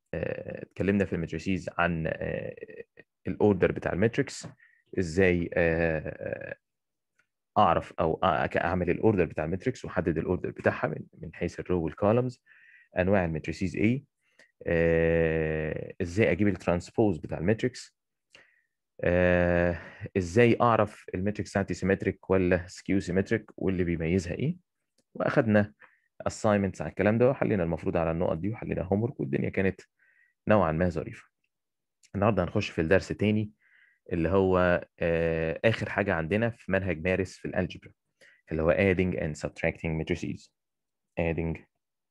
آه، اتكلمنا في الماتريسيز عن الاوردر بتاع الماتريكس ازاي آه، اعرف او أ- اعمل الاوردر بتاع الماتريكس واحدد الاوردر بتاعها من من حيث الرو والكولمز انواع الماتريسيز ايه آه، ازاي اجيب الترانسبوز بتاع الماتريكس آه، ازاي اعرف الماتريكس بتاعتي سيمتريك ولا سكيو سيمتريك واللي بيميزها ايه واخدنا assignments على الكلام ده وحلينا المفروض على النقط دي وحلينا هوم ورك والدنيا كانت نوعا ما ظريفه النهارده هنخش في الدرس تاني اللي هو آه، اخر حاجه عندنا في منهج مارس في الالجبرا اللي هو adding and subtracting matrices adding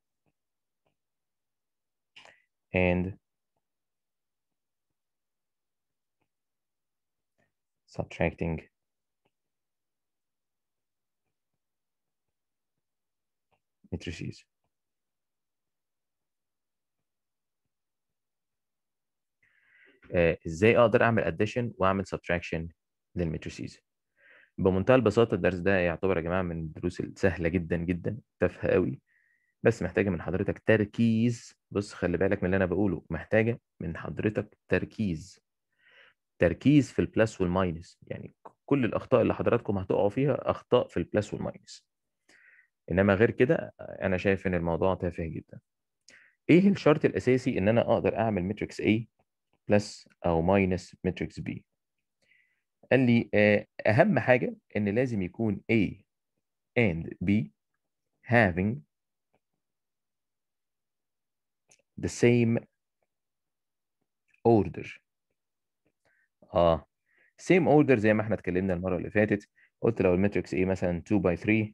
and subtracting matrices آه، ازاي اقدر اعمل addition واعمل subtraction للماتريسيز بمنتهى البساطه الدرس ده يعتبر يا جماعه من الدروس السهله جدا جدا تافهه قوي بس محتاجه من حضرتك تركيز بص خلي بالك من اللي انا بقوله محتاجه من حضرتك تركيز تركيز في البلس والماينس يعني كل الاخطاء اللي حضراتكم هتقعوا فيها اخطاء في البلس والماينس انما غير كده انا شايف ان الموضوع تافه جدا ايه الشرط الاساسي ان انا اقدر اعمل ماتريكس A بلس او ماينس ماتريكس B قال لي آه، اهم حاجه ان لازم يكون A and B having the same order اه same order زي ما احنا اتكلمنا المره اللي فاتت قلت لو الماتريكس A مثلا 2 by 3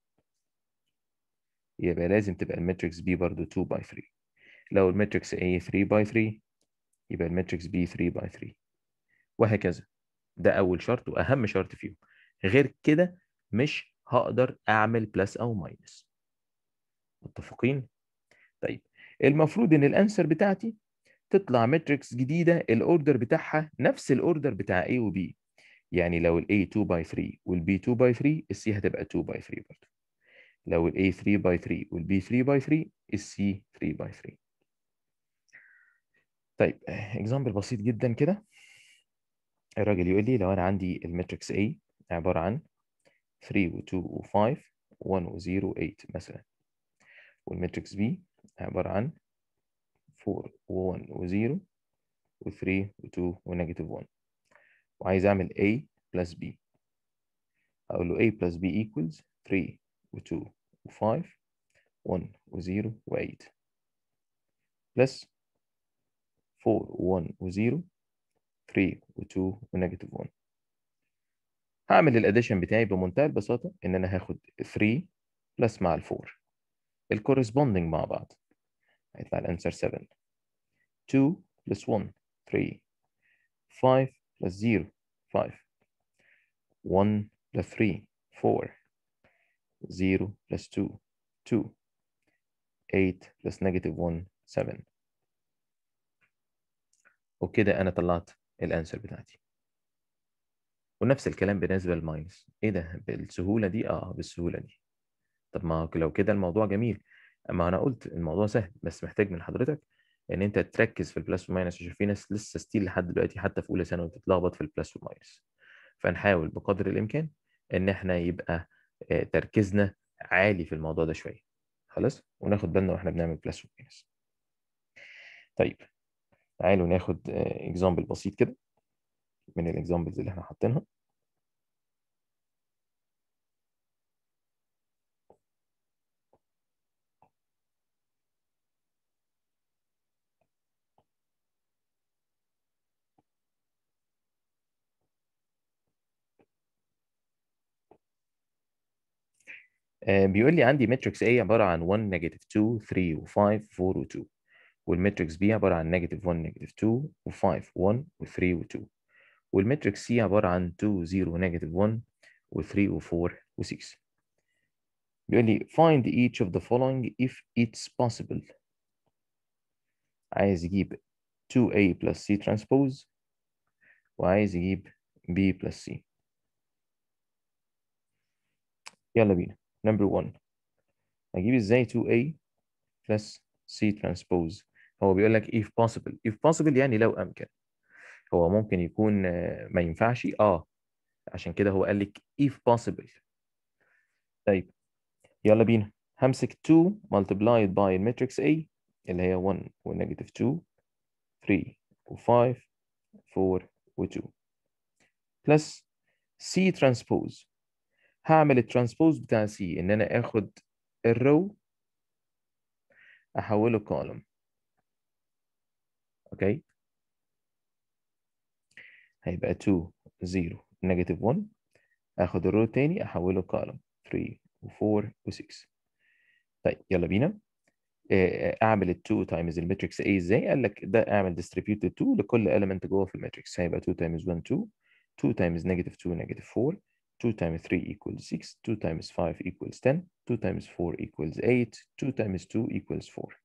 يبقى لازم تبقى الماتريكس B برضو 2 by 3 لو الماتريكس A 3 by 3 يبقى الماتريكس B 3 by 3 وهكذا ده اول شرط واهم شرط فيهم غير كده مش هقدر اعمل بلس او ماينس متفقين طيب المفروض ان الانسر بتاعتي تطلع ماتريكس جديده الاوردر بتاعها نفس الاوردر بتاع A و B يعني لو ال A 2 by 3 وال B 2 by 3 ال C هتبقى 2 by 3 برضه لو ال A 3 by 3 وال B 3 by 3 ال C 3 by 3 طيب اكزامبل بسيط جدا كده الراجل يقول لي لو انا عندي الماتريكس A عباره عن 3 و2 و5 1 و0 و8 مثلا والماتريكس B عباره عن 4 و1 و0 و3 و2 ونيجاتيف 1 وعايز اعمل A plus B هقول له A plus B equals 3 و2 و5 1 و0 و8 plus 4 و1 و0 3 و2 ونيجاتيف 1 هعمل الاديشن بتاعي بمنتهى البساطه ان انا هاخد 3 بلس مع ال 4 الكورسبوندينج مع بعض هيطلع الانسر 7 2 بلس 1 3 5 بلس 0 5 1 بلس 3 4 0 بلس 2 2 8 بلس نيجاتيف 1 7 وكده انا طلعت الانسر بتاعتي ونفس الكلام بالنسبه للماينس ايه ده بالسهوله دي اه بالسهوله دي طب ما لو كده الموضوع جميل اما انا قلت الموضوع سهل بس محتاج من حضرتك ان انت تركز في البلس والماينس عشان في ناس لسه ستيل لحد دلوقتي حتى في اولى ثانوي بتتلخبط في البلس والماينس فنحاول بقدر الامكان ان احنا يبقى آه، تركيزنا عالي في الموضوع ده شويه خلاص وناخد بالنا واحنا بنعمل بلس وماينس طيب تعالوا ناخد اكزامبل بسيط كده من الاكزامبلز اللي احنا حاطينها آه، بيقول لي عندي ماتريكس A عباره عن 1 نيجاتيف 2 3 و5 4 و2 والماتريكس B عباره عن نيجاتيف 1 نيجاتيف 2 و5 1 و3 و2 والماتريكس C عباره عن 2 0 نيجاتيف 1 و3 و4 و6 بيقول لي find each of the following if it's possible عايز يجيب 2A plus C transpose وعايز يجيب B plus C يلا بينا number 1 هجيب ازاي 2A plus C transpose هو بيقول لك if possible if possible يعني لو امكن هو ممكن يكون ما ينفعش اه عشان كده هو قال لك if possible طيب يلا بينا همسك 2 multiplied by الماتريكس A اللي هي 1 ونيجاتيف 2 3 و5 4 و2 بلس C transpose هعمل الترانسبوز بتاع C ان انا اخد الرو احوله كولوم اوكي هيبقى 2 0 نيجاتيف 1 اخد الرو تاني احوله كولوم 3 و4 و6 طيب يلا بينا اعمل ال 2 تايمز الماتريكس A ازاي؟ قال لك ده اعمل distribute 2 لكل element جوه في الماتريكس هيبقى 2 تايمز 1 2 2 تايمز نيجاتيف 2 نيجاتيف 4 2 times 3 equals 6 2 times 5 equals 10 2 times 4 equals 8 2 times 2 equals 4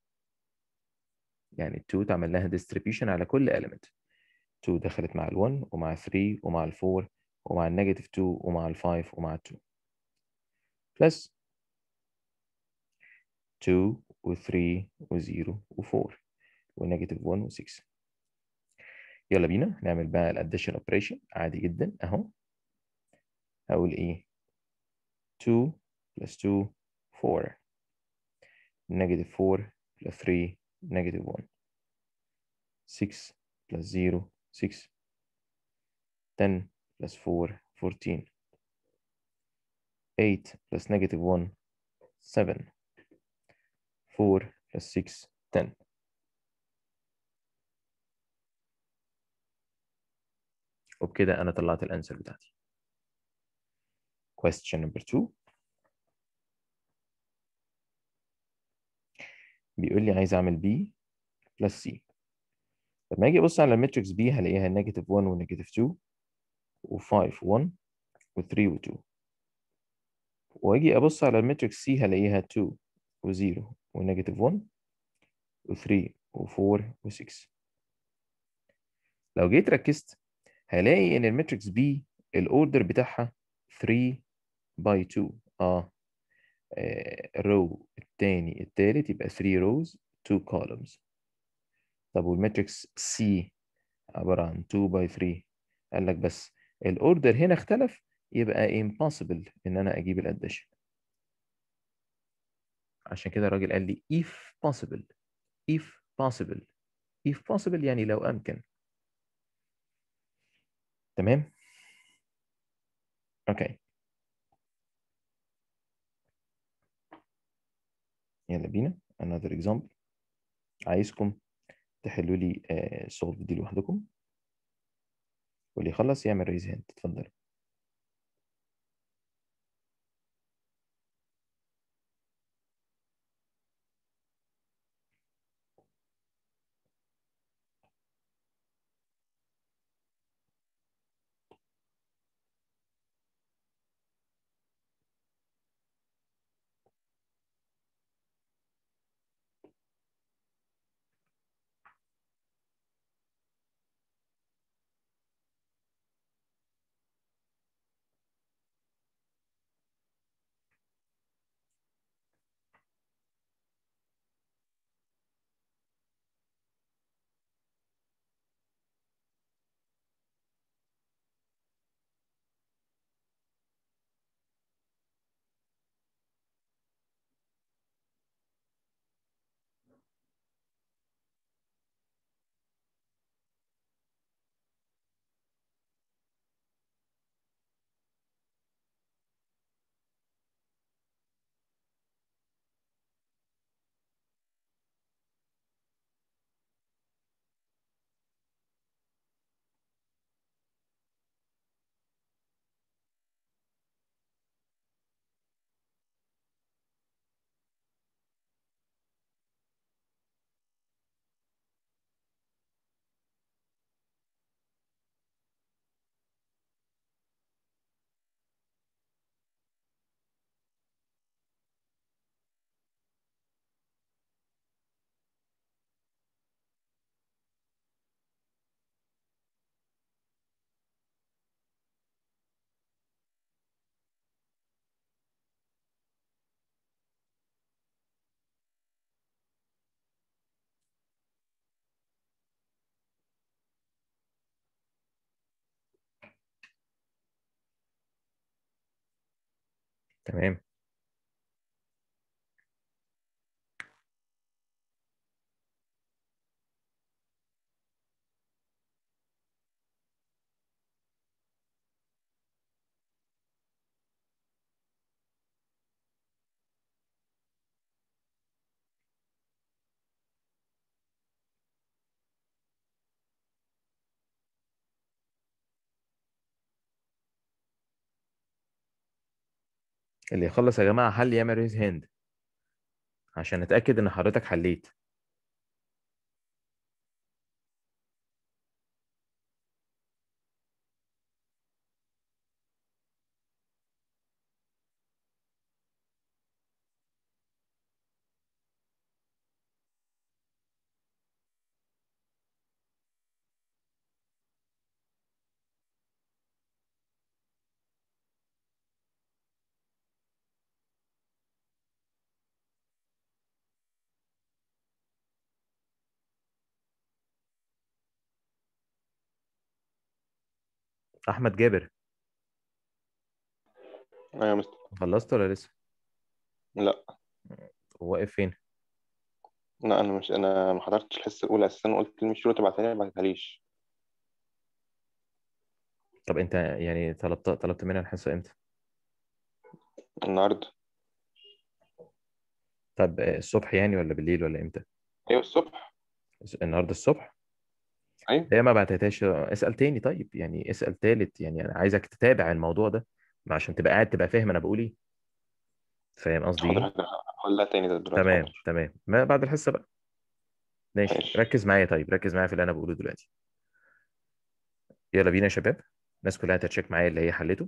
يعني ال 2 تعمل لها distribution على كل element 2 دخلت مع ال 1 ومع ال 3 ومع ال 4 ومع ال negative 2 ومع ال 5 ومع ال 2 plus 2 و 3 و 0 و 4 ونيجاتيف 1 و 6 يلا بينا نعمل بقى الاديشن اوبريشن عادي جدا اهو هقول ايه 2 plus 2 4 negative 4 plus 3 negative 1 6 plus 0 6 10 plus 4 14 8 plus negative 1 7 4 plus 6 10 وبكده أنا طلعت الأنسر بتاعتي question number 2 بيقول لي عايز أعمل B plus C لما أجي أبص على الماتريكس B هلاقيها نيجاتيف 1 ونيجاتيف 2 و5 و1 و3 و2 وأجي أبص على الماتريكس C هلاقيها 2 و0 ونيجاتيف 1 و3 و4 و6 لو جيت ركزت هلاقي ان الماتريكس B الاوردر بتاعها 3 باي 2 اه الرو الثاني الثالث يبقى 3 روز 2 columns طب والماتريكس C عبارة عن 2 باي 3 قال لك بس الاوردر هنا اختلف يبقى impossible ان انا اجيب الاديشن عشان كده الراجل قال لي if possible if possible if possible يعني لو امكن تمام اوكي يلا بينا another example عايزكم تحلوا لي solve دي لوحدكم واللي يخلص يعمل ريز هاند اتفضل تمام اللي يخلص يا جماعة حل يعمل ريز هاند عشان اتأكد ان حضرتك حليت احمد جابر ايوه يا مستر خلصت ولا لسه لا واقف فين لا انا مش انا ما حضرتش الحصه الاولى اساسا قلت لي شروط تبعتها لي ما بعتهاليش طب انت يعني طلبت طلبت منها الحصة امتى النهارده طب آه، الصبح يعني ولا بالليل ولا امتى ايوه الصبح النهارده الصبح ايوه هي ما بعتهاش اسال تاني طيب يعني اسال تالت يعني انا عايزك تتابع الموضوع ده ما عشان تبقى قاعد تبقى فاهم انا بقول ايه فاهم قصدي حاضر ايه حاضر هقول لها تاني ده دلوقتي تمام حاضر تمام ما بعد الحصه بقى ماشي ماشي. ركز معايا طيب ركز معايا في اللي انا بقوله دلوقتي يلا بينا يا شباب الناس كلها تتشيك معايا اللي هي حلته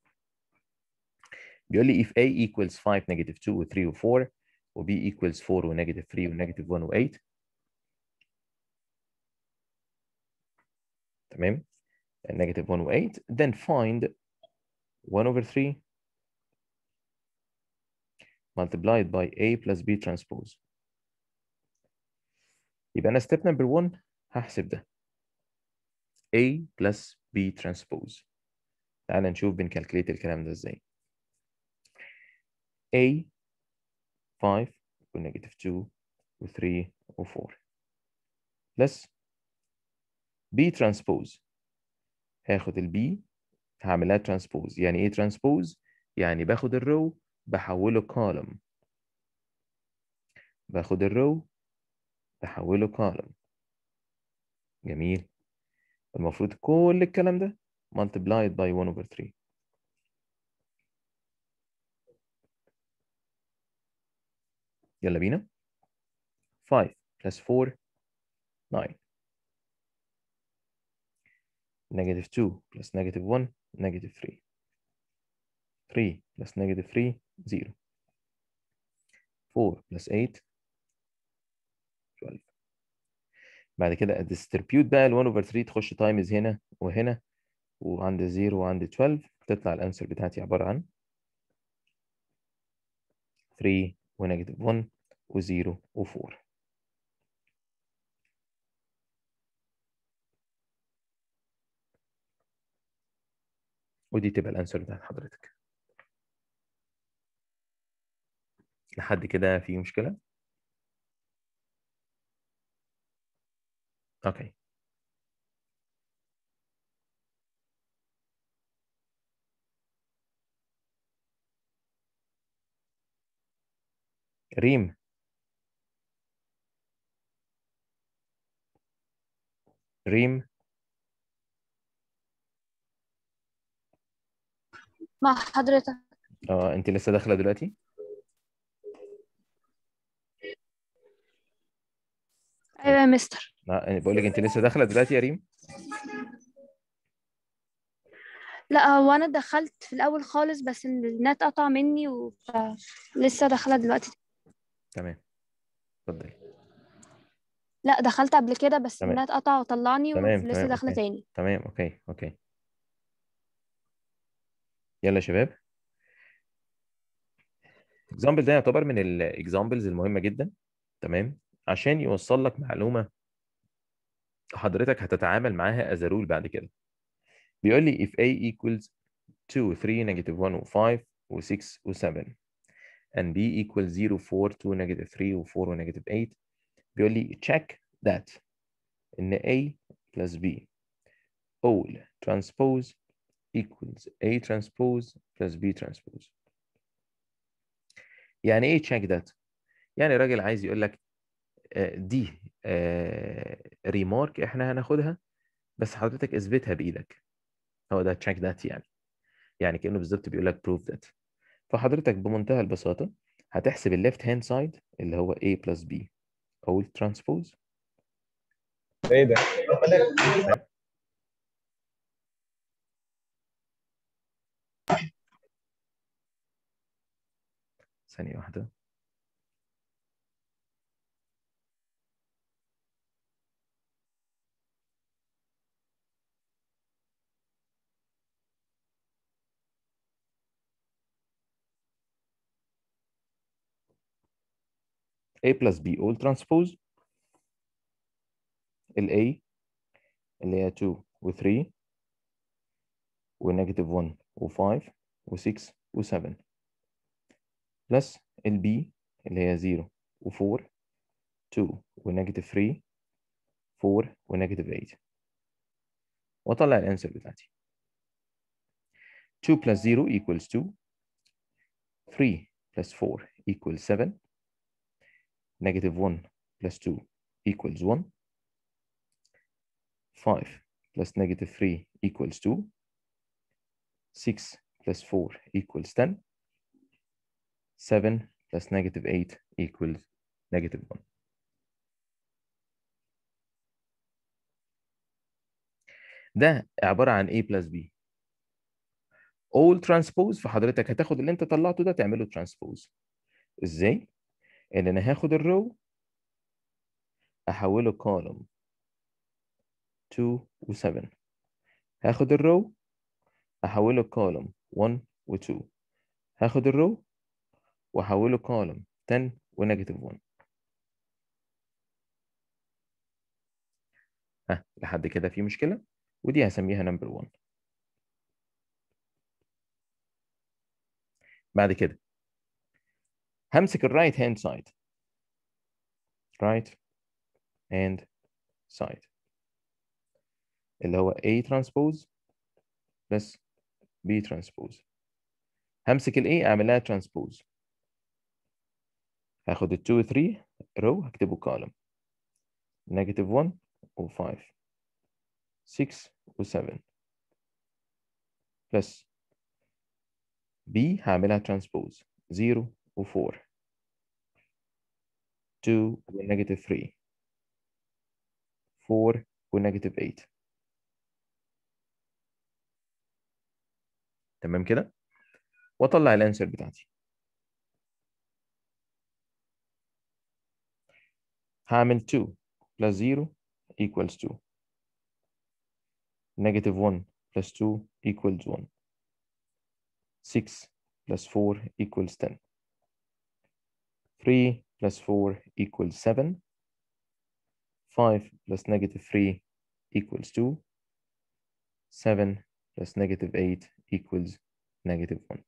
بيقول لي if a equals 5 negative 2 و 3 و 4 و b equals 4 و negative 3 و negative 1 و 8 تمام negative 1 و 8 then find 1 over 3 multiplied by a plus b transpose يبقى انا step number 1 هحسب ده a plus b transpose تعال نشوف بنكالكليت الكلام ده ازاي a 5 و negative 2 و 3 و 4 plus b transpose هاخد ال b هعملها transpose يعني ايه transpose يعني باخد الرو بحوله column باخد الرو بحوله column جميل المفروض كل الكلام ده multiplied by 1 over 3 يلا بينا 5 plus 4 9 negative 2 plus negative 1 negative 3 3 plus negative 3 0 4 plus 8 12 بعد كده distribute بقى ال 1 over 3 تخش times هنا وهنا وعند 0 وعند 12 تطلع الانسر بتاعتي عبارة عن 3 ونيجاتيف 1 و0 و4 ودي تبقى الانسر بتاعت حضرتك لحد كده في مشكلة؟ اوكي ريم ريم مع حضرتك اه انت لسه داخله دلوقتي ايوه يا مستر لا بقول لك انت لسه داخله دلوقتي يا ريم لا هو انا دخلت في الاول خالص بس النت قطع مني و... لسه داخله دلوقتي تمام اتفضلي لا دخلت قبل كده بس تمام. النت قطع وطلعني تمام، ولسه تمام، داخله أوكي. تاني تمام اوكي اوكي يلا يا شباب الاكزامبل ده يعتبر من الاكزامبلز المهمه جدا تمام عشان يوصل لك معلومه حضرتك هتتعامل معاها از رول بعد كده بيقول لي if a equals 2 3 negative 1 و 5 و6 و7 and b equals 0 4 2 negative 3 و4 و negative 8 بيقول لي check that ان a plus b all transpose equals a transpose plus b transpose يعني ايه check that يعني الراجل عايز يقول لك آه، دي ريمارك احنا هناخدها بس حضرتك اثبتها بايدك هو ده check that يعني يعني كانه بالظبط بيقول لك prove that فحضرتك بمنتهى البساطه هتحسب الليفت هاند سايد اللي هو a plus b all transpose ايه ده؟ ثانيه واحده A plus B all transpose ال A اللي هي 2 و 3 و negative 1 و 5 و 6 و 7 plus ال B اللي هي 0 و 4 2 و negative 3 4 و negative 8 واطلع الانسر بتاعتي 2 plus 0 equals 2 3 plus 4 equals 7 negative 1 plus 2 equals 1 5 plus negative 3 equals 2 6 plus 4 equals 10 7 plus negative 8 equals negative 1 ده عبارة عن A plus B all transpose فحضرتك هتاخد اللي انت طلعته ده تعمله transpose ازاي؟ ان انا هاخد الرو احوله column 2 و 7 هاخد الرو احوله column 1 و 2 هاخد الرو واحوله column 10 و negative 1 ها لحد كده في مشكلة ودي هسميها number 1 بعد كده همسك الرايت هاند سايد right hand side اللي هو A transpose plus B transpose همسك ال A اعمل لها transpose هاخد ال 2 و 3 row هكتبه column negative 1 و 5 6 و 7 plus B هعملها transpose 0 و 4 2 و negative 3 4 و negative 8 تمام كده واطلع الانسر بتاعتي هعمل 2 plus 0 equals 2 negative 1 plus 2 equals 1 6 plus 4 equals 10 3 plus 4 equals 7 5 plus negative 3 equals 2 7 plus negative 8 equals negative 1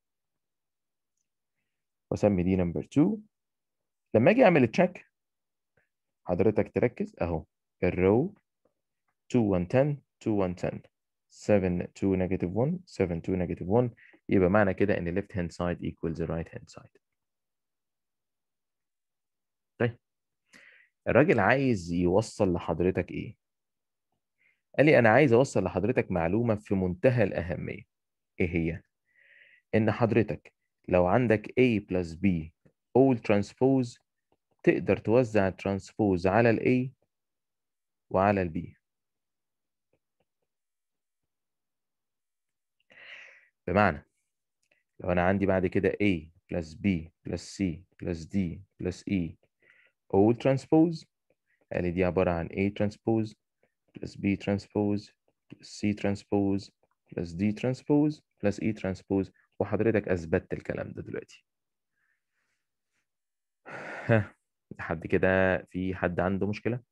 واسمي دي number 2 لما اجي اعمل تشيك حضرتك تركز اهو الرو 2 1 10 2 1 10 7 2 negative 1 7 2 negative 1 يبقى معنى كده ان left hand side equals the right hand side طيب الراجل عايز يوصل لحضرتك ايه قال لي انا عايز اوصل لحضرتك معلومه في منتهى الاهميه ايه هي ان حضرتك لو عندك A plus B all transpose تقدر توزع الترانسبوز على ال A وعلى ال B بمعنى لو أنا عندي بعد كده A plus B plus C plus D plus E all transpose قال لي دي عبارة عن A transpose plus B transpose plus C transpose plus D transpose plus E transpose وحضرتك أثبتت الكلام ده دلوقتي ها لحد كده في حد عنده مشكلة؟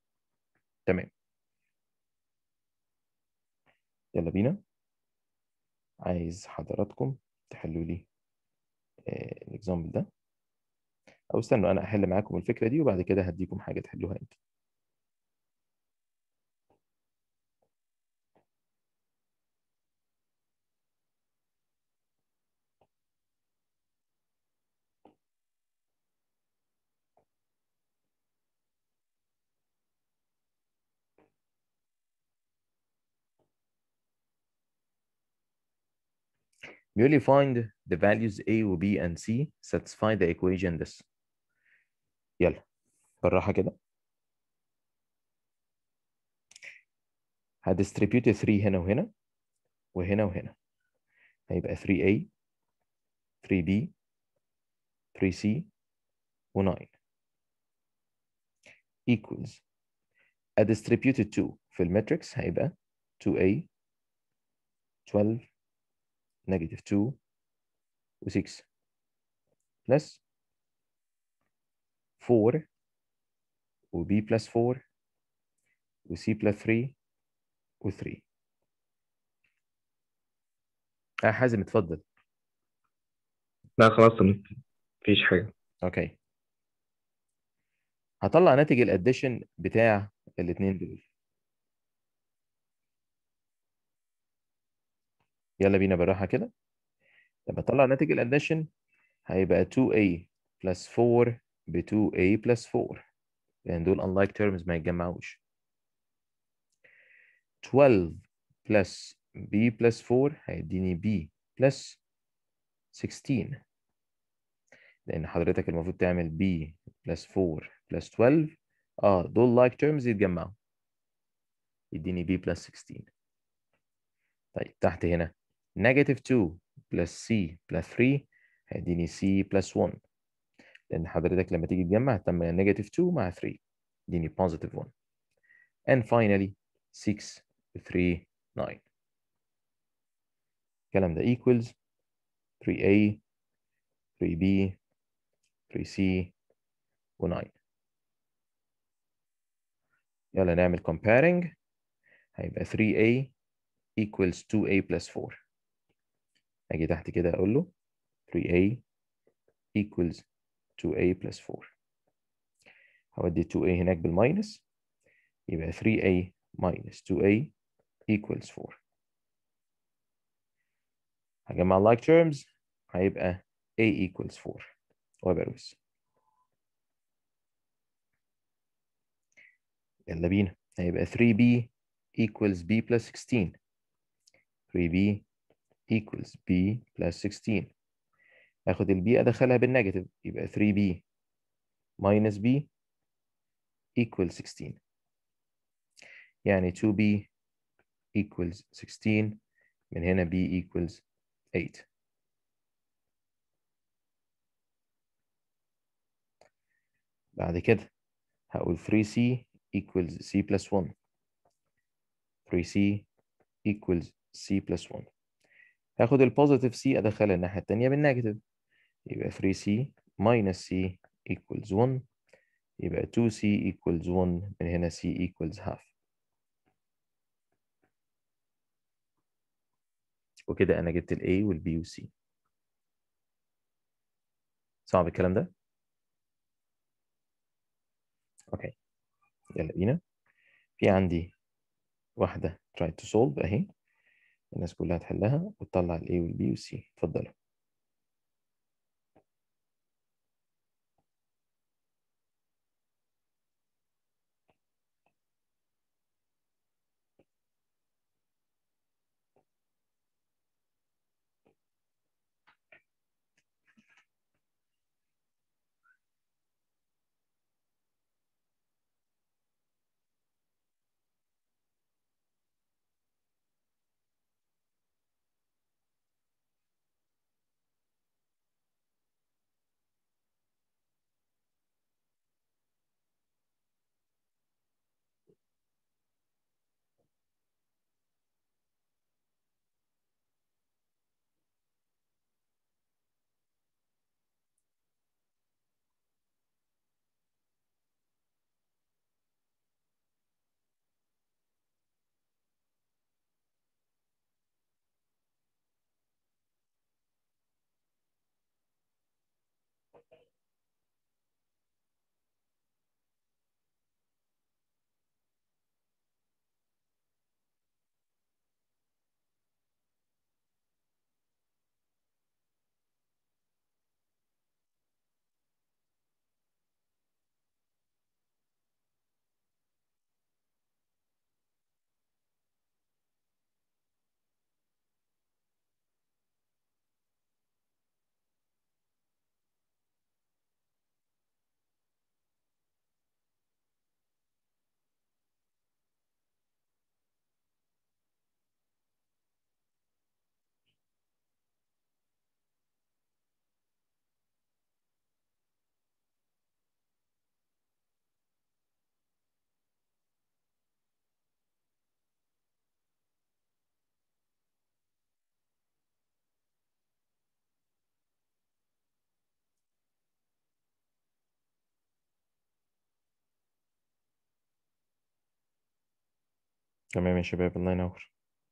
تمام يلا بينا عايز حضراتكم تحلوا لي الاكزامبل ده او استنوا انا احل معاكم الفكره دي وبعد كده هديكم حاجه تحلوها انت بيقول لي find the values a و b and c satisfy the equation this يلا بالراحة كده هديستريبيوت 3 هنا وهنا وهنا وهنا هيبقى 3a 3b 3c و9 equals distributed 2 في الماتريكس هيبقى 2a 12 negative 2 و 6 plus 4 و b plus 4 و c plus 3 و 3 اه حازم اتفضل لا خلاص مفيش حاجة اوكي هطلع ناتج الاديشن بتاع الاثنين دول يلا بينا بالراحه كده لما اطلع ناتج الاديشن هيبقى 2a plus 4 ب 2a plus 4 لان دول unlike terms ما يتجمعوش 12 plus b plus 4 هيديني b plus 16 لان حضرتك المفروض تعمل b plus 4 plus 12 اه دول like terms يتجمعوا يديني b plus 16 طيب تحت هنا negative 2 plus c plus 3 هيديني c plus 1 لان حضرتك لما تيجي تجمع هتعمل negative 2 مع 3 يديني positive 1 and finally 6 3 9 الكلام ده equals 3a 3b 3c و9 يلا نعمل comparing هيبقى 3a equals 2a plus 4 اجي تحت كده اقول له 3a equals 2a plus 4 هودي 2a هناك بالماينس يبقى 3a minus 2a equals 4 هجمع like terms هيبقى a equals 4 وبروز يلا بينا هيبقى 3b equals b plus 16 3b equals b plus 16 اخد البي ادخلها بالنيجاتيف يبقى 3b minus b equals 16 يعني 2b equals 16 من هنا b equals 8 بعد كده هقول 3c equals c plus 1 3c equals c plus 1 هاخد البوزيتيف c ادخلها الناحية التانية بالنيجاتيف يبقى 3c minus c equals 1 يبقى 2c equals 1 من هنا c equals half وكده انا جبت ال A وال B وال C صعب الكلام ده؟ اوكي يلا بينا في عندي واحدة try to solve اهي الناس كلها تحلها وتطلع ال A وال B وال C اتفضلوا تمام يا شباب الله ينور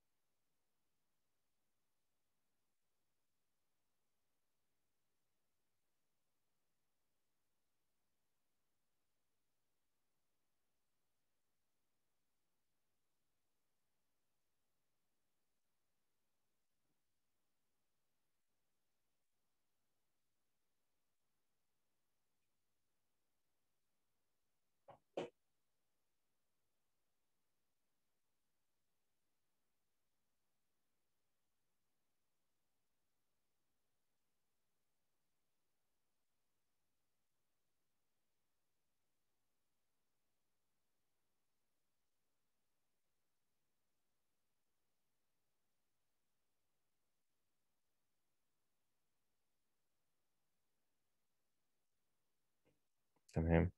تمام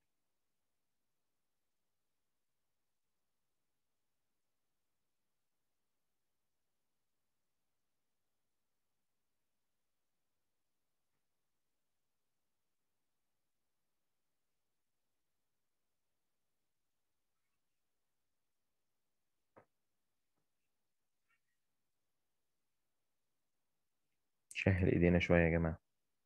شهر ايدينا شوية يا جماعة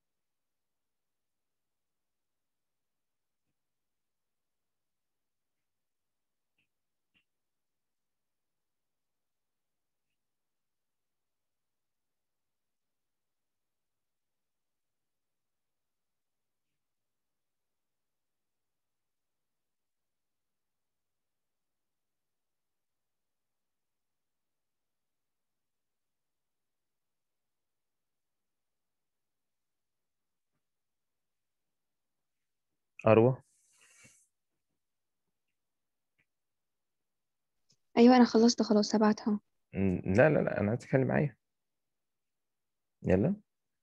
أروى ايوه انا خلصت خلاص هبعتها م، لا لا لا أنا عايز أتكلم معايا يلا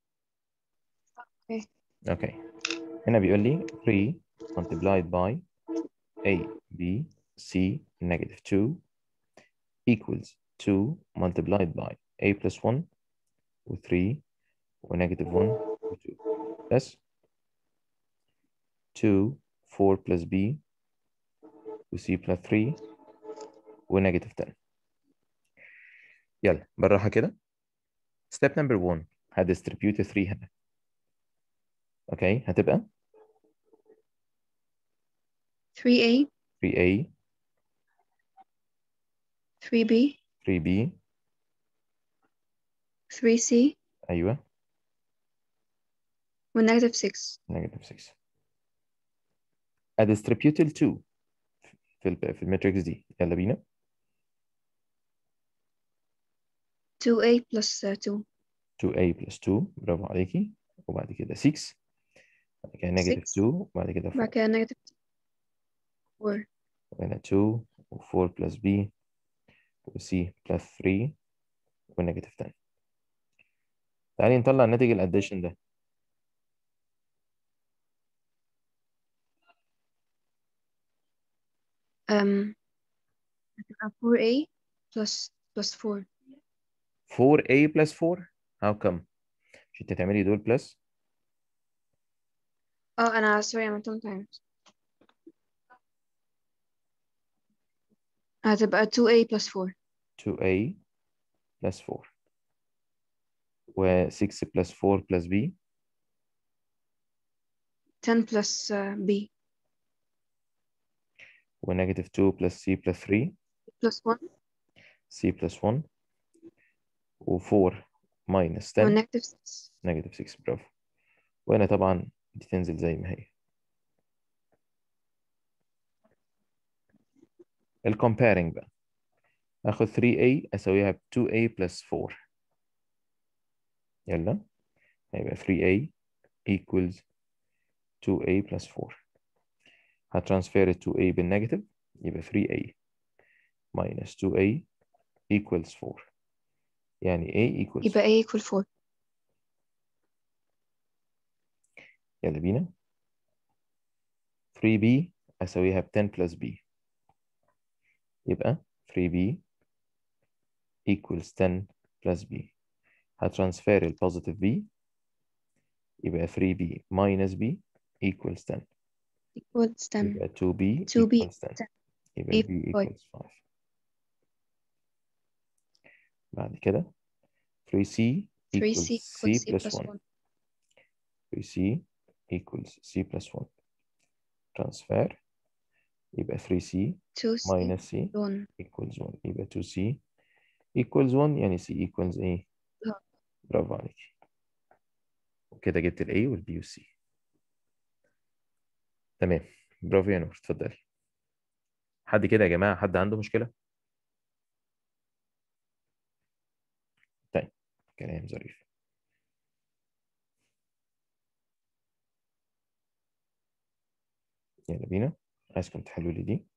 اوكي أوكي هنا بيقول لي 3 multiplied by A B C negative 2 equals 2 multiplied by A plus 1 و 3 و negative 1 و 2 بس 2 4 plus B و C plus 3 و negative 10 يلا بالراحة كده step number 1 هديستريبيوت 3 هنا اوكي هتبقى 3A 3A 3B 3B 3C ايوه والنيجاتيف 6 negative 6 هديستريبيوت ال 2 في ال في الماتريكس دي يلا بينا 2A plus 2 2A plus 2 برافو عليكي وبعد كده 6 بعد كده negative 6 2 وبعد كده 4 بعد كده نيجاتيف 4 وهنا 2 و4 plus B و C plus 3 ونيجاتيف 10 تعالي نطلع ناتج الاديشن ده um هتبقى 4A plus plus 4 4A plus 4 how come مش انت تعملي دول بلس اه انا سوري عملتهم times هتبقى 2A plus 4 2A plus 4 و 6 plus 4 plus B 10 plus uh, B ونيجاتيف 2 بلس C بلس 3 plus 1 C بلس 1 و4 minus 10 ونيجاتيف 6 نيجاتيف 6 برافو وهنا طبعا دي تنزل زي ما هي الكومبيرنج بقى اخد 3a اسويها ب 2a plus 4 يلا هيبقى 3a equals 2a plus 4 هترانسفير ال 2a بالنيجاتيف يبقى 3a minus 2a equals 4 يعني a equals يبقى A equal 4 يلا بينا 3b أساويها ب 10 plus b يبقى 3b equals 10 plus b هترانسفير البوزيتيف b يبقى 3b minus b equals 10 equals 10 يبقى 2b 2b equals 10 يبقى A b five. equals 5 بعد كده 3c 3C equals c equals C plus plus 1 1 3c equals c plus 1 transfer يبقى 3c 2C minus c 1 equals 1 يبقى 2c equals 1 يعني c equals ايه آه. برافو عليك وكده جبت ال A وال B وال C تمام برافو يا نور اتفضلي حد كده يا جماعة حد عنده مشكلة طيب كلام ظريف يلا بينا عايزكم تحلوا لي دي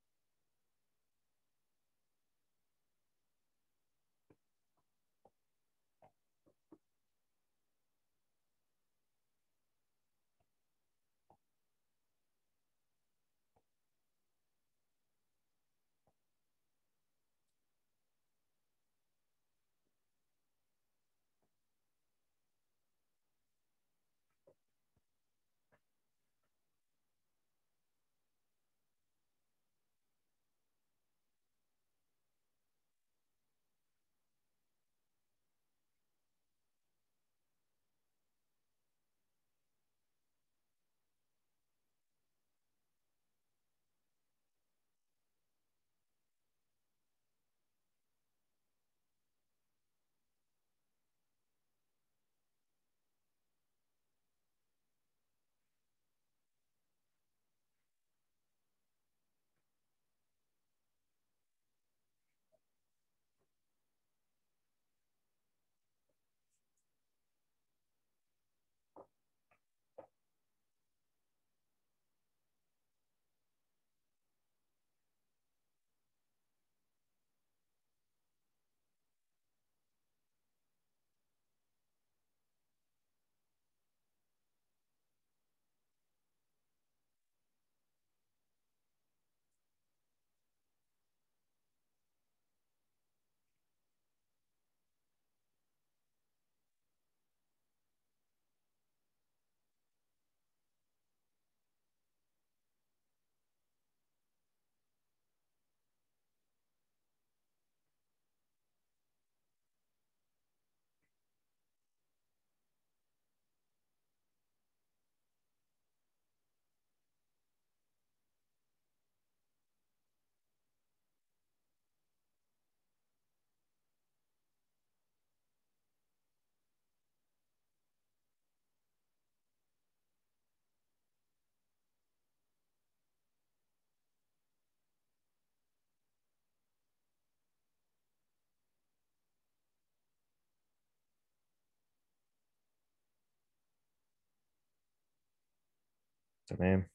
تمام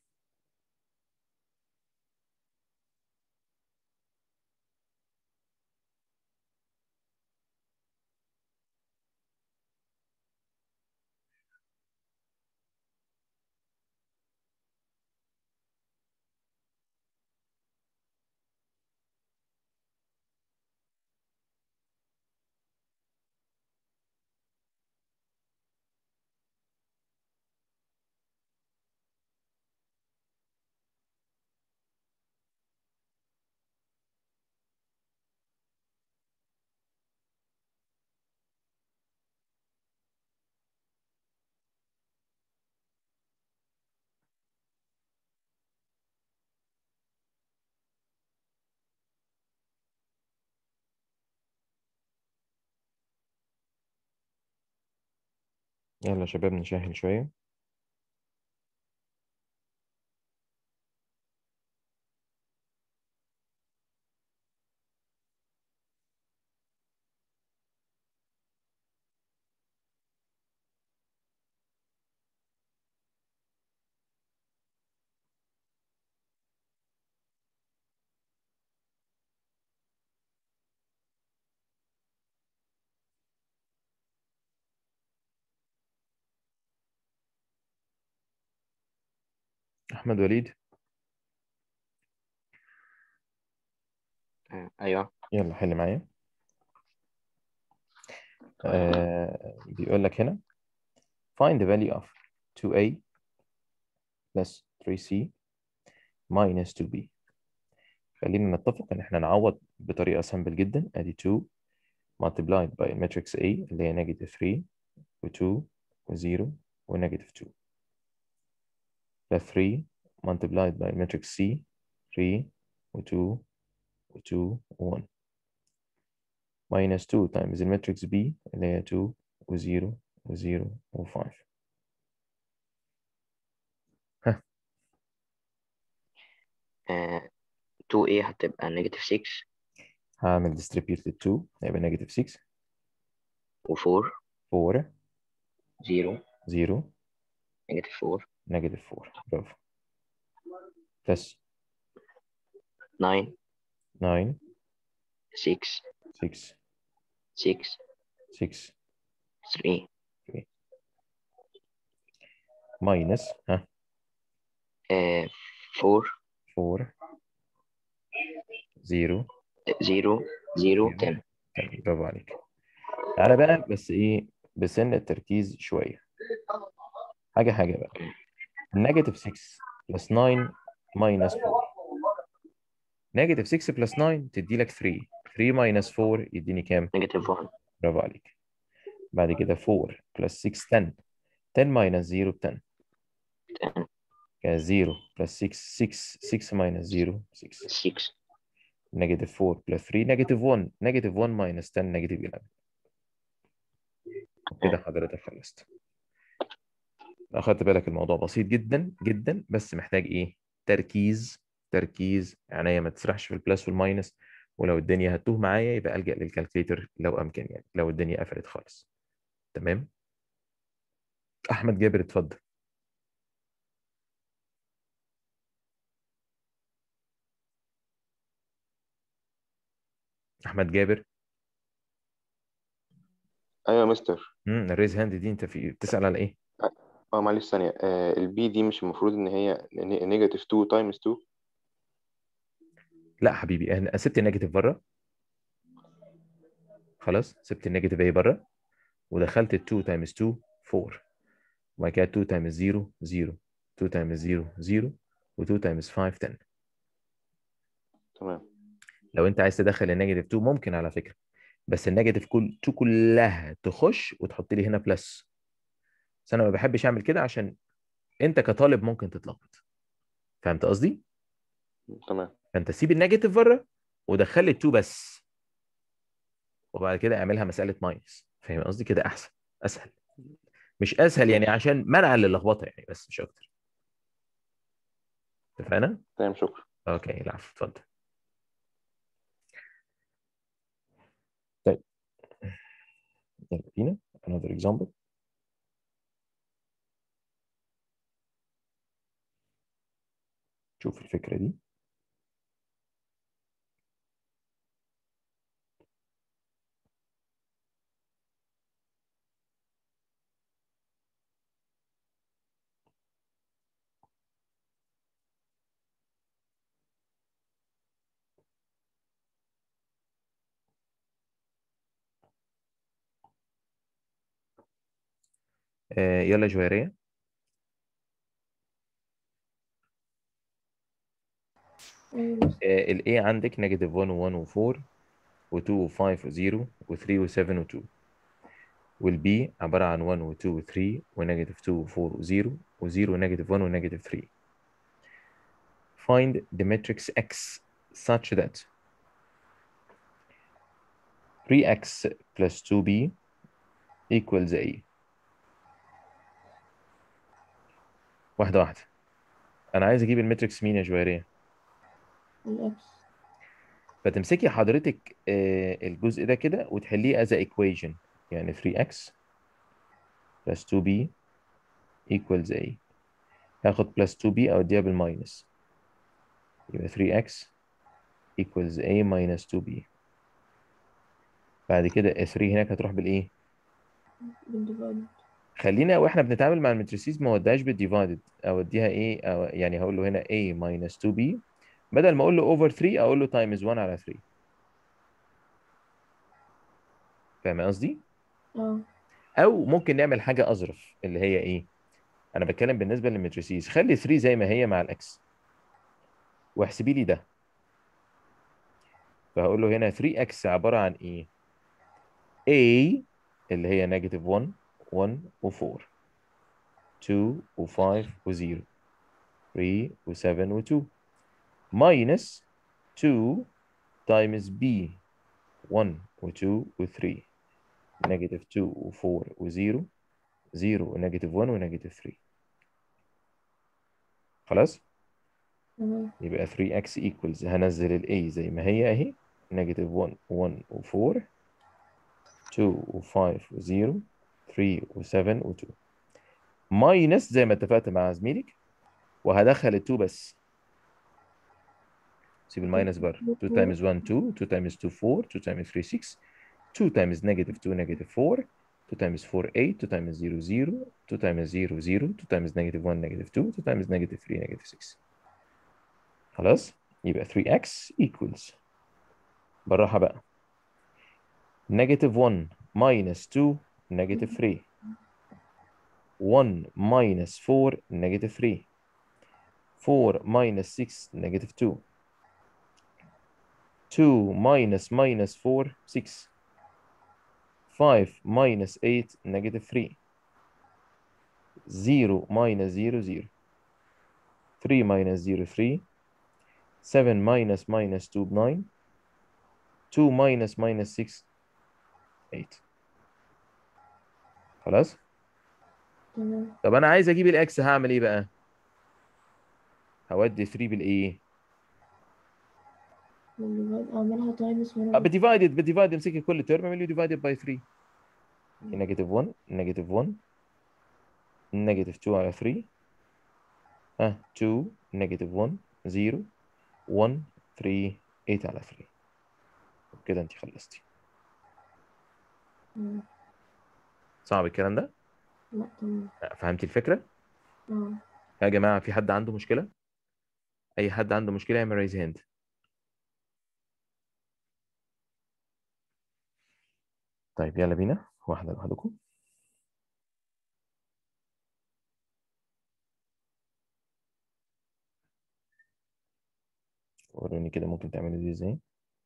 يلا يا شباب نسهل شوية أحمد وليد آه، أيوه يلا حل معايا آه بيقول لك هنا find the value of 2a plus 3c minus 2b خلينا نتفق ان احنا نعوض بطريقة سامبل جدا ادي 2 multiplied by matrix A اللي هي negative 3 و2 و0 و-negative 2 ف 3 multiplied by matrix C 3 و2 و2 و1 minus 2 times الماتريكس B اللي هي 2 و0 و0 و5 ها آه، 2A هتبقى نيجاتيف 6 هعمل distributed 2 هيبقى negative 6 و4 4 0 0 نيجاتيف 4 negative 4 برافو plus 9 9 6 6 6 6 3 minus ها آه، 4 4 0 0 0 10 طيب، برافو عليك تعالى بقى بس ايه بسن التركيز شوية حاجة حاجة بقى نيجاتيف 6 بلس 9 ماينس 4 نيجاتيف 6 بلس 9 تدي لك 3 3 ماينس 4 يديني كام؟ نيجاتيف 1 برافو عليك بعد كده 4 بلس 6 10 10 ماينس 0 ب 10 10 كده 0 بلس 6 6 6 ماينس 0 6 6 نيجاتيف 4 بلس 3 نيجاتيف 1 نيجاتيف 1 ماينس 10 نيجاتيف 11 كده حضرتك خلصت لو أخدت بالك الموضوع بسيط جدا جدا بس محتاج إيه؟ تركيز تركيز عناية ما تسرحش في البلس والماينس ولو الدنيا هتوه معايا يبقى ألجأ للكالكليتر لو أمكن يعني لو الدنيا قفلت خالص تمام؟ أحمد جابر اتفضل أحمد جابر ايوه يا مستر امم الريز هاند دي أنت في بتسأل على إيه؟ اه معلش ثانيه آه البي دي مش المفروض ان هي نيجاتيف 2 تايمز 2 لا حبيبي انا سبت النيجاتيف بره خلاص سبت النيجاتيف ايه بره ودخلت ال 2 تايمز 2 4 وبعد كده 2 تايمز 0 0 2 تايمز 0 0 و2 تايمز 5 10 تمام لو انت عايز تدخل النيجاتيف 2 ممكن على فكره بس النيجاتيف كل 2 كلها تخش وتحط لي هنا بلس بس انا ما بحبش اعمل كده عشان انت كطالب ممكن تتلخبط فهمت قصدي؟ تمام فانت سيب النيجاتيف بره ودخل لي 2 بس وبعد كده اعملها مساله ماينس فاهم قصدي كده احسن اسهل مش اسهل يعني عشان منع للخبطه يعني بس مش اكتر اتفقنا؟ تمام شكرا اوكي العفو اتفضل طيب يلا بينا another example شوف الفكرة دي آه يلا جويرية ال A عندك نيجاتيف 1 و1 و4 و2 و5 و0 و3 و7 و2 وال B عبارة عن 1 و2 و3 ونيجاتيف 2 و4 و0 و0 ونيجاتيف 1 ونيجاتيف 3 Find the matrix X such that 3x plus 2b equals A واحده واحده انا عايز اجيب الماتريكس مين يا جويريه الإكس فتمسكي حضرتك آه، الجزء ده كده وتحليه as a equation يعني 3x plus 2b equals a هاخد plus 2b اوديها بالماينس يبقى 3x equals a minus 2b بعد كده 3 هناك هتروح بالايه بالديفايد خلينا واحنا بنتعامل مع الماتريسيز ما اوديهاش بالديفايدد اوديها ايه أو يعني هقول له هنا a minus 2b بدل ما اقول له over 3 اقول له times 1 على 3 فاهم قصدي؟ اه او ممكن نعمل حاجه اظرف اللي هي ايه انا بتكلم بالنسبه للماتريسيز خلي 3 زي ما هي مع الاكس واحسبي لي ده فهقول له هنا 3x عباره عن ايه a اللي هي نيجاتيف 1 1 و4 2 و5 و0 3 و7 و2 minus 2 times b 1 و2 و3 نيجاتيف 2 و4 و0 0 ونيجاتيف 1 ونيجاتيف 3 خلاص تمام يبقى 3x equals هنزل ال a زي ما هي اهي نيجاتيف 1 1 و4 2 و5 و0 3 و7 و2 ماينس زي ما اتفقت مع زميلك وهدخل ال 2 بس سيب الماينس بره 2 times 1 2 2 times 2 4 2 times 3 6 2 times negative 2 negative 4 2 times 4 8 2 times 0 0 2 times 0 0 2 times negative 1 negative 2 2 times negative 3 negative 6 خلاص يبقى 3x equals بالراحة بقى negative 1 minus 2 negative 3 1 minus 4 negative 3 4 minus 6 negative 2 2 minus minus 4 6 5 minus 8 negative 3 0 minus 0 0 3 minus 0 3 7 minus minus 2 9 2 minus minus 6 8 خلاص تمام طب انا عايز اجيب الاكس هعمل ايه بقى هودي 3 بالايه بالديفايد أعملها تايمز اه مرة بديفايدد بديفايد امسكي كل ترم اعمل له ديفايدد باي 3 نيجاتيف 1 نيجاتيف 1 نيجاتيف 2 على 3 ها 2 نيجاتيف 1 0 1 3 8 على 3 كده انت خلصتي تمام. صعب الكلام ده لا تمام فهمتي الفكره اه يا جماعه في حد عنده مشكله اي حد عنده مشكله يعمل رايز هاند طيب يلا بينا واحده لوحدكم وروني كده ممكن تعملوا دي ازاي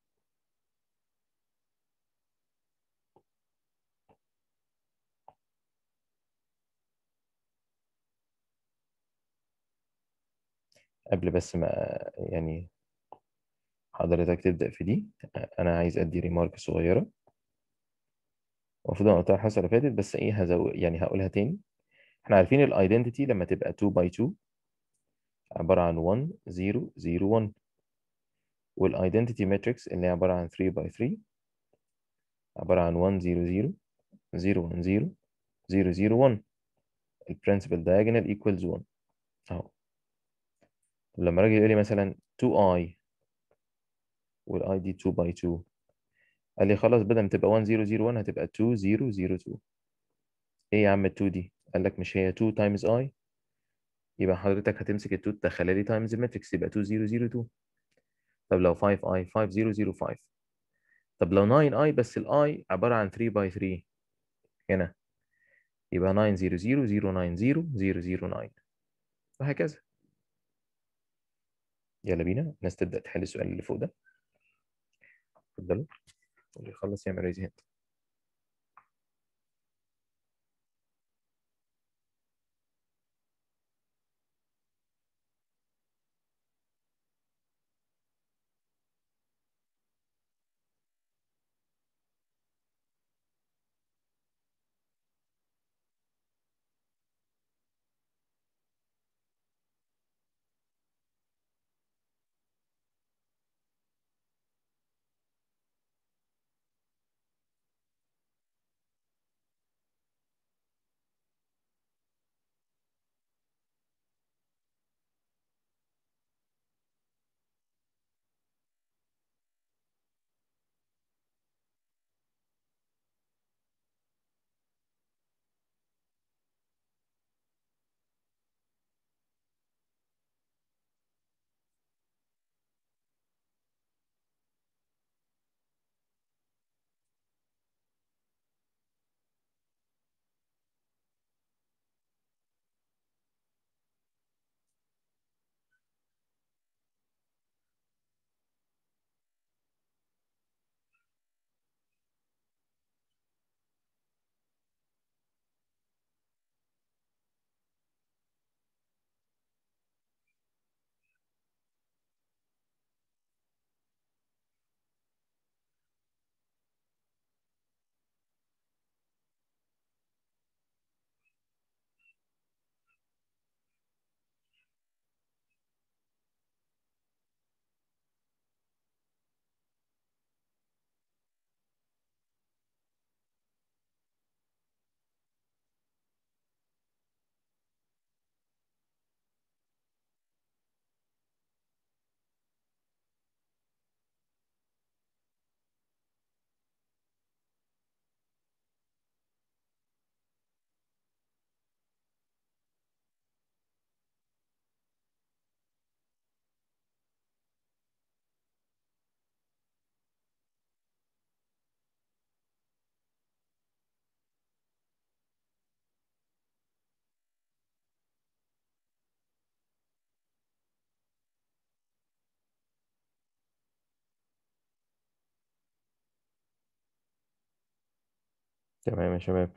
قبل بس ما يعني حضرتك تبدأ في دي أنا عايز أدي ريمارك صغيرة المفروض أنا قلتها الحصة اللي فاتت بس إيه هزو يعني هقولها تاني إحنا عارفين الأيدنتيتي لما تبقى 2 باي 2 عبارة عن 1 0 0 1 والايدنتيتي ماتريكس اللي هي عبارة عن 3 باي 3 عبارة عن 1 0 0 0 1 0 0 0 1 البرنسبل diagonal equals 1 أهو طب لما راجل يقول لي مثلا 2i والاي دي 2 باي 2 قال لي خلاص بدل ما تبقى 1 0 0 1 هتبقى 2 0 0 2 ايه يا عم ال 2 دي قال لك مش هي 2 تايمز i يبقى حضرتك هتمسك ال 2 تدخلها لي تايمز الماتريكس يبقى 2 0 0 2 طب لو 5i 5 0 0 5 طب لو 9i بس الاي عبارة عن 3 باي 3 هنا يبقى 9 0 0 0 9 0 0 0 9 وهكذا يلا بينا الناس تبدأ تحل السؤال اللي فوق ده اتفضلوا واللي يخلص يعمل ريز هاند تمام يا شباب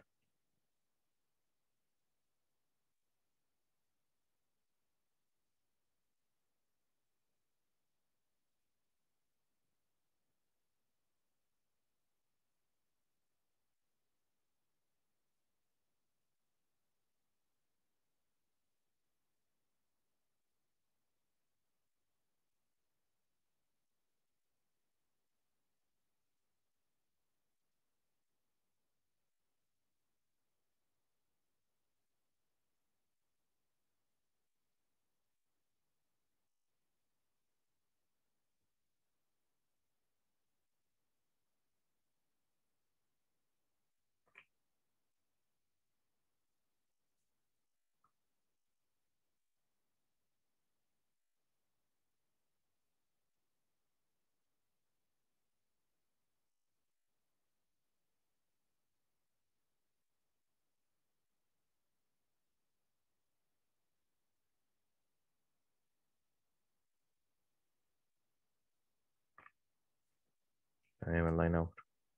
تمام الله ينور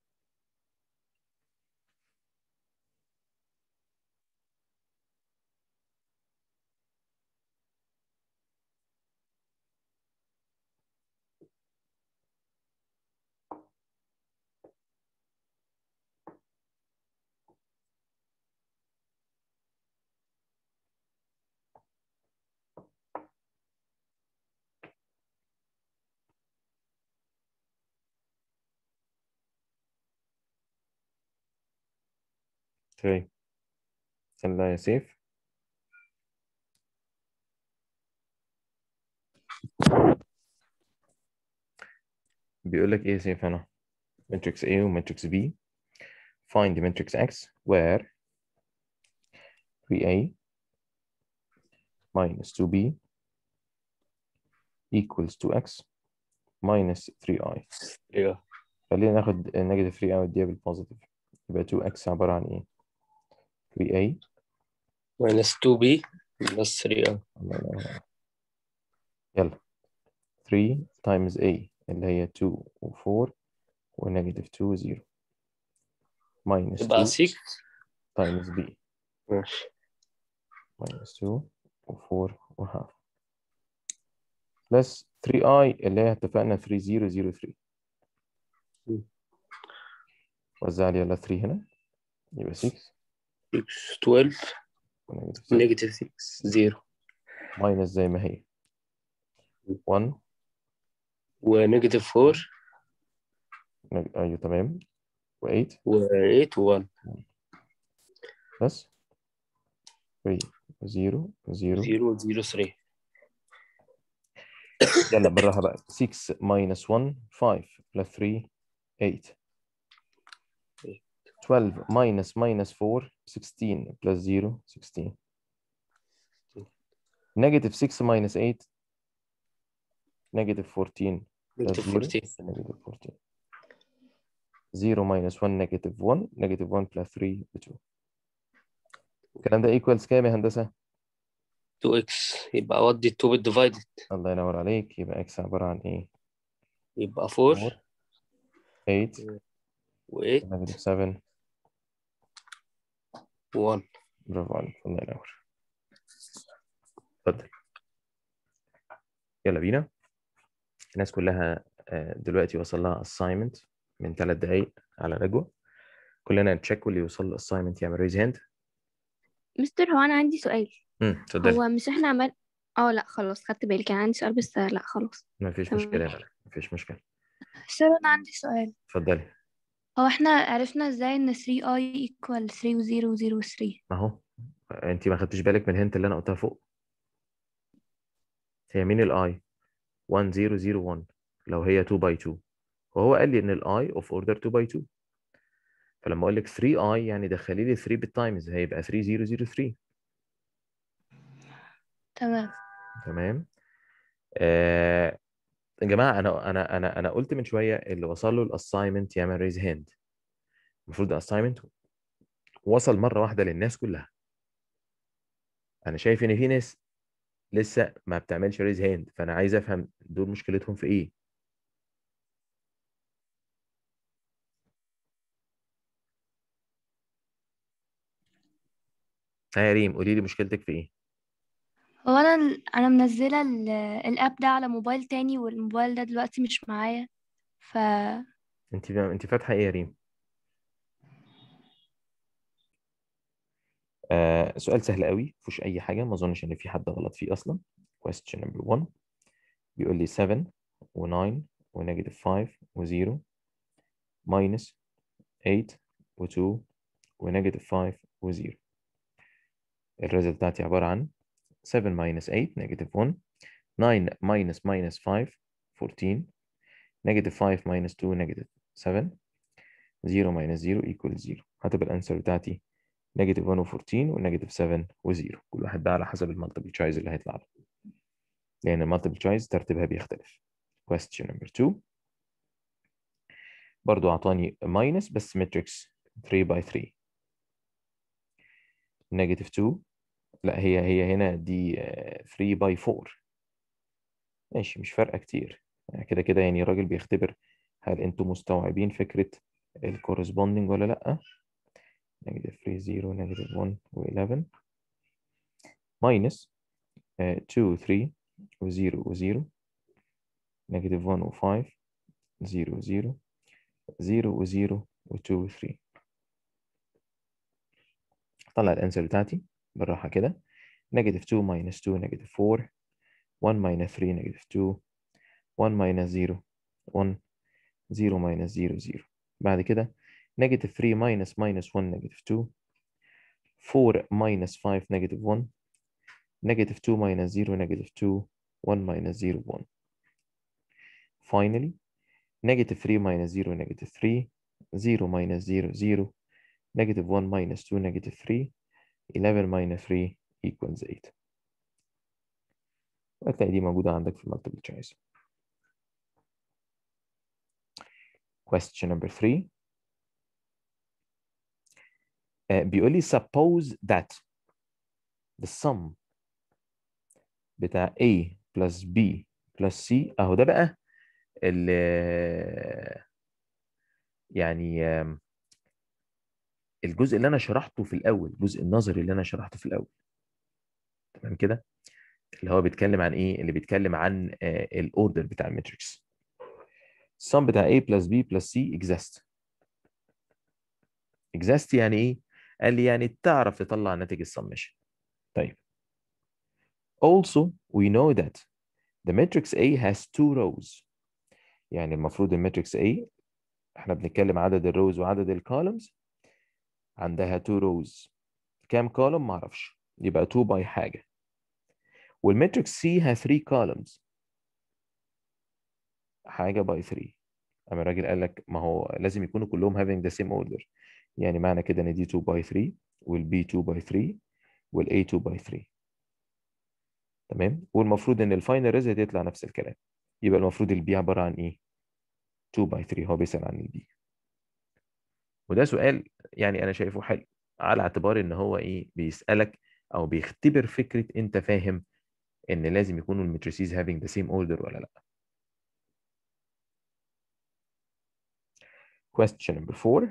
اوكي يلا يا سيف بيقول لك ايه يا سيف هنا matrix A و matrix B find the matrix X where 3A minus 2B equals 2X minus 3I ايوه خلينا ناخد نيجاتيف 3 وديها بالبوزيتيف يبقى 2x عبارة عن ايه 3a minus 2b بلس 3 الله ينور عليك. يلا 3 times a اللي هي 2 و 4 ونيجاتيف 2 و 0 minus يبقى 2 6 times b ماشي minus 2 و 4 و half plus 3i اللي هي اتفقنا 3 0 0 3 مم. وزع لي يلا 3 هنا يبقى 6 6 12 ونيجاتيف 6 نيجاتيف 6 0 minus زي ما هي 1 ونيجاتيف 4 نج- ايوه تمام و8 و8 و1 بس 3 0 0 0 0 3 يلا بالراحة بقى 6 minus 1 5 plus 3 8 12 minus minus 4 16 plus 0 16 negative 6 minus 8 negative 14 plus نيجاتيف 0 14 negative 14 0 minus 1 negative 1 negative 1 plus 3 ب 2 الكلام ده equals كام يا هندسة؟ 2x يبقى اودي 2 بالديفايدد الله ينور عليك يبقى x عبارة عن ايه؟ يبقى 4 4 8 و8 negative 7 و1 برافو عليك الله ينور اتفضل يلا بينا الناس كلها آه، دلوقتي وصل لها assignment من ثلاث دقايق على رجوة كلنا نتشيك واللي يوصل له assignment يعمل ريز هاند مستر هو انا عندي سؤال امم اتفضلي هو مش احنا عمال اه لا خلاص خدت بالي كان عندي سؤال بس لا خلاص ما فيش تمام. مشكلة يا ملك ما فيش مشكلة سر انا عندي سؤال اتفضلي هو احنا عرفنا ازاي ان 3i equal 3 و 0 و 0 و 3 ما هو انت ما خدتش بالك من الهنت اللي انا قلتها فوق هي مين الاي 1 0 0 1 لو هي 2 باي 2 وهو قال لي ان الاي اوف اوردر 2 باي 2 فلما اقول لك 3 اي يعني دخلي لي 3 بالتايمز هيبقى 3 0 0 3 تمام تمام آه يا جماعه انا انا انا انا قلت من شويه اللي وصل له الاساينمنت يعمل ريز هاند المفروض الاساينمنت وصل مره واحده للناس كلها انا شايف ان في ناس لسه ما بتعملش ريز هاند فانا عايز افهم دول مشكلتهم في ايه ها يا ريم قولي لي مشكلتك في ايه هو انا ال- انا منزله ال- الاب ده على موبايل تاني والموبايل ده دلوقتي مش معايا ف انت انت فاتحه ايه يا ريم آه سؤال سهل قوي مفيهوش اي حاجه ما اظنش ان في حد غلط فيه اصلا question number 1 بيقول لي 7 و9 ونيجاتيف 5 و0 minus 8 و2 ونيجاتيف 5 و0 الريزلت بتاعتي عباره عن 7 minus 8 نيجاتيف 1 9 minus minus 5 14 نيجاتيف 5 minus 2 نيجاتيف 7 0 minus 0 equals 0 هتبقى الانسر بتاعتي نيجاتيف 1 و14 ونيجاتيف 7 و0 كل واحد بقى على حسب المالتيبل تشويس اللي هيطلع له لان المالتيبل تشويس ترتيبها بيختلف question number 2 برضو اعطاني minus بس matrix 3 by 3 نيجاتيف 2 لا هي هي هنا دي آه، 3 by 4 ماشي مش فارقه كتير يعني كده كده يعني الراجل بيختبر هل انتم مستوعبين فكره الكورسبوندنج ولا لا نيجاتيف 3 0 نيجاتيف 1 و11 minus آه، 2 3 و0 و0 نيجاتيف 1 و5 0 0 0 و0 و2 و3 طلع الانسر بتاعتي بالراحه كده نيجاتيف 2 minus 2 نيجاتيف 4 1 minus 3 نيجاتيف 2 1 minus 0 1 0 minus 0 0 بعد كده نيجاتيف 3 minus minus 1 نيجاتيف 2 4 minus 5 نيجاتيف 1 نيجاتيف 2 minus 0 نيجاتيف 2 1 minus 0 1 finally negative 3 minus 0 negative 3 0 minus 0 0 negative 1 minus 2 negative 3 11 minus 3 equals 8 هتلاقي دي موجودة عندك في multiple choice question number 3 uh, بيقول لي suppose that the sum بتاع A plus B plus C اهو ده بقى اللي يعني آم، الجزء اللي انا شرحته في الاول الجزء النظري اللي انا شرحته في الاول تمام كده اللي هو بيتكلم عن ايه اللي بيتكلم عن الاوردر بتاع الماتريكس السم بتاع A plus B plus C exist exist يعني ايه قال لي يعني تعرف تطلع ناتج السمشن طيب also we know that the matrix A has two rows يعني المفروض الماتريكس A احنا بنتكلم عدد الروز وعدد الكولمز عندها two rows كام كولوم ما اعرفش يبقى 2 باي حاجه والماتريكس C has 3 columns حاجه باي 3 اما الراجل قال لك ما هو لازم يكونوا كلهم having the same order يعني معنى كده ان دي 2 باي 3 والبي 2 باي 3 والاي 2 باي 3 تمام والمفروض ان الفاينل ريزلت يطلع نفس الكلام يبقى المفروض البي عباره عن ايه 2 باي 3 هو بيسال عن البي وده سؤال يعني انا شايفه حلو على اعتبار ان هو ايه بيسالك او بيختبر فكره انت فاهم ان لازم يكونوا الماتريسيز having the same order ولا لا question number 4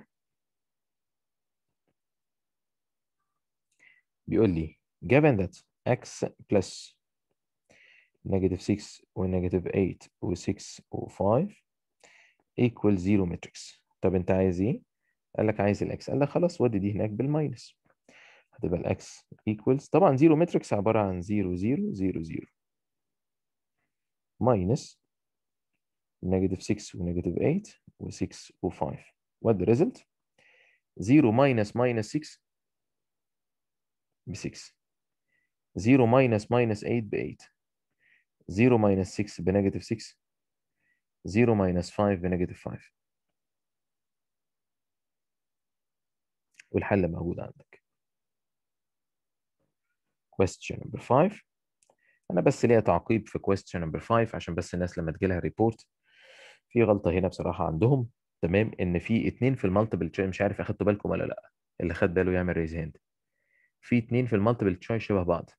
بيقول لي given that x plus negative 6 و negative 8 و 6 و 5 equal 0 matrix طب انت عايز ايه؟ قال لك عايز الاكس قال لك خلاص ودي دي هناك بالماينس هتبقى الاكس equals طبعا 0 ماتريكس عباره عن 0 0 0 0 ماينس نيجاتيف 6 ونيجاتيف 8 و6 و5 what the result 0 minus minus 6 ب 6 0 minus minus 8 ب 8 0 minus 6 بنيجاتيف 6 0 minus 5 بنيجاتيف 5 والحل موجود عندك question number 5 انا بس ليا تعقيب في question number 5 عشان بس الناس لما تجي لها ريبورت في غلطه هنا بصراحه عندهم تمام ان في اتنين في المالتيبل تشويس مش عارف اخدتوا بالكم ولا لا اللي خد باله يعمل ريز هاند في اتنين في المالتيبل تشويس شبه بعض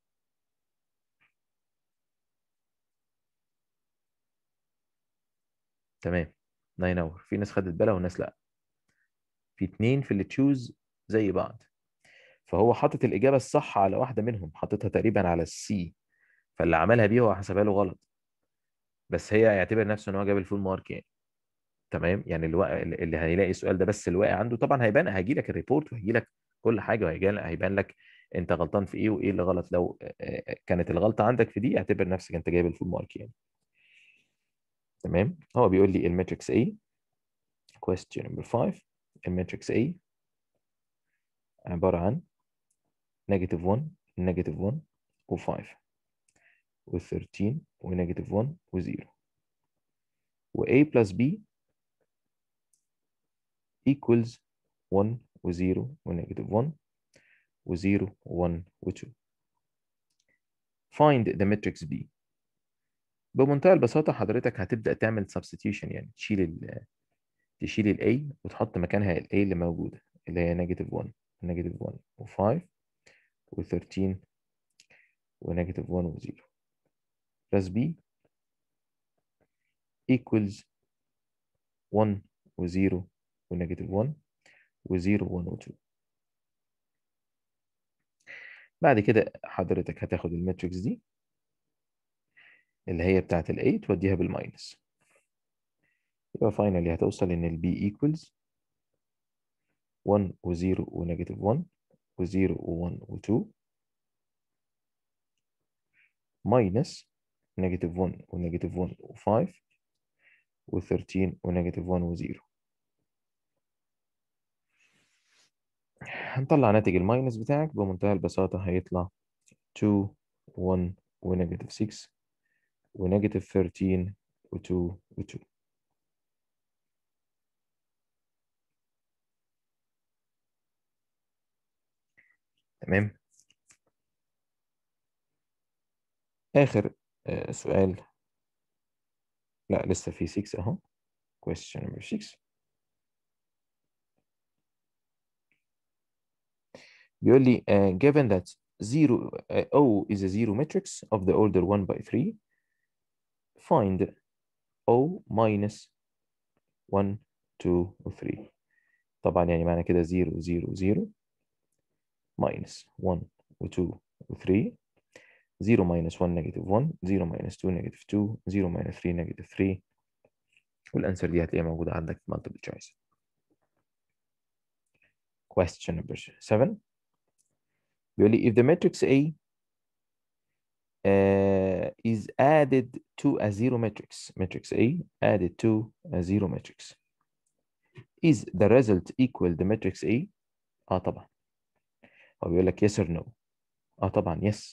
تمام الله ينور في ناس خدت بالها وناس لا في اتنين في اللي تشوز زي بعض فهو حاطط الإجابة الصح على واحدة منهم حاططها تقريبا على السي فاللي عملها بيه هو حسبها له غلط بس هي يعتبر نفسه ان هو جاب الفول مارك يعني تمام يعني اللي واقع اللي هيلاقي السؤال ده بس اللي واقع عنده طبعا هيبان هيجي لك الريبورت وهيجي لك كل حاجه وهيجي هيبان لك انت غلطان في ايه وايه اللي غلط لو آه، كانت الغلطه عندك في دي اعتبر نفسك انت جايب الفول مارك يعني تمام هو بيقول لي الماتريكس A question number 5 الماتريكس A عباره عن نيجاتيف 1 نيجاتيف 1 و5 و13 ونيجاتيف 1 و0 و A plus B equals 1 و0 ونيجاتيف 1 و0 و1 و2 find the matrix B بمنتهى البساطة حضرتك هتبدأ تعمل substitution يعني تشيل ال تشيل ال A وتحط مكانها ال A اللي موجودة اللي هي نيجاتيف 1 نيجاتيف 1 و5 و13 ونيجاتيف 1 و0 plus B equals 1 و0 ونيجاتيف 1 و0 و1 و2 بعد كده حضرتك هتاخد الماتريكس دي اللي هي بتاعة ال A توديها بالماينس يبقى فاينلي هتوصل إن ال B equals 1 و0 ونيجاتيف 1 و0 و1 و2 minus نيجاتيف 1 ونيجاتيف 1 و5 و13 ونيجاتيف 1 و0 هنطلع ناتج الماينس بتاعك بمنتهى البساطة هيطلع 2 1 ونيجاتيف 6 ونيجاتيف 13 و2 و2 تمام آخر آه، سؤال لا لسه في 6 أهو question number 6 بيقول لي uh, given that zero uh, O is a zero matrix of the order 1 by 3 find O minus 1 2 و 3 طبعا يعني معنى كده 0 0 0 minus 1 و 2 و 3 0 minus 1 negative 1 0 minus 2 negative 2 0 minus 3 negative 3 والانسر دي هتلاقيها موجودة عندك في multiple choice question number 7 بيقول لي if the matrix A uh, is added to a zero matrix matrix A added to a zero matrix is the result equal the matrix A اه طبعا هو بيقول لك yes or no اه طبعا yes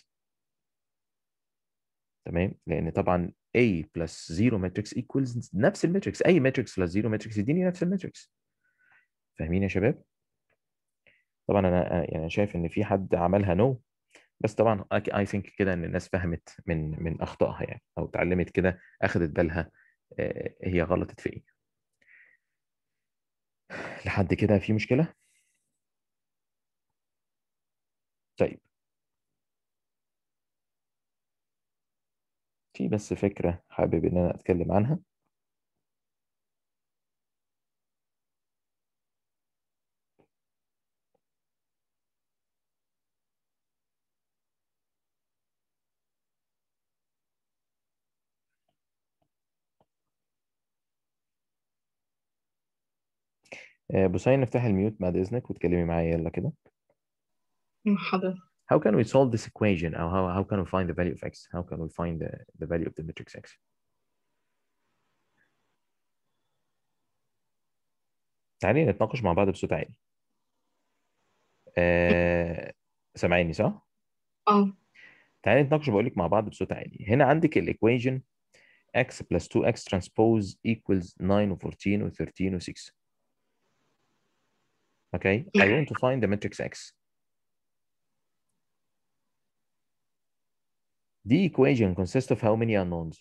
تمام لان طبعا A plus zero matrix equals نفس الماتريكس اي matrix plus zero matrix يديني نفس الماتريكس فاهمين يا شباب طبعا انا أنا- يعني أنا شايف ان في حد عملها نو بس طبعا اي ثينك كده ان الناس فهمت من من اخطائها يعني او اتعلمت كده اخذت بالها آه، هي غلطت في ايه لحد كده في مشكلة طيب في بس فكرة حابب ان انا اتكلم عنها آه، بوسين افتح الميوت بعد اذنك وتكلمي معايا يلا كده حاضر How can we solve this equation or how, how can we find the value of x? How can we find the, the value of the matrix x? تعالي نتناقش مع بعض بصوت عالي. آه... سامعيني صح؟ اه تعالي نتناقش بقول لك مع بعض بصوت عالي. هنا عندك الايكويشن x plus 2x transpose equals 9 و 14 و 13 و 6. Okay? I want to find the matrix x. The equation consists of how many unknowns?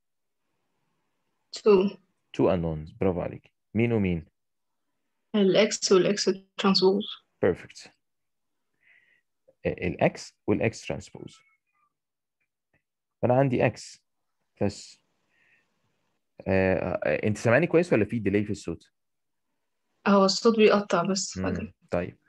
two Two unknowns. برافو عليك. مين ومين؟ الإكس والإكس ترانسبوز Perfect. الاكس والاكس ترانسبوز فانا عندي اكس بلس آه، آه، انت سامعني كويس ولا في ديلي في الصوت؟ هو الصوت بيقطع بس فجأة مم. طيب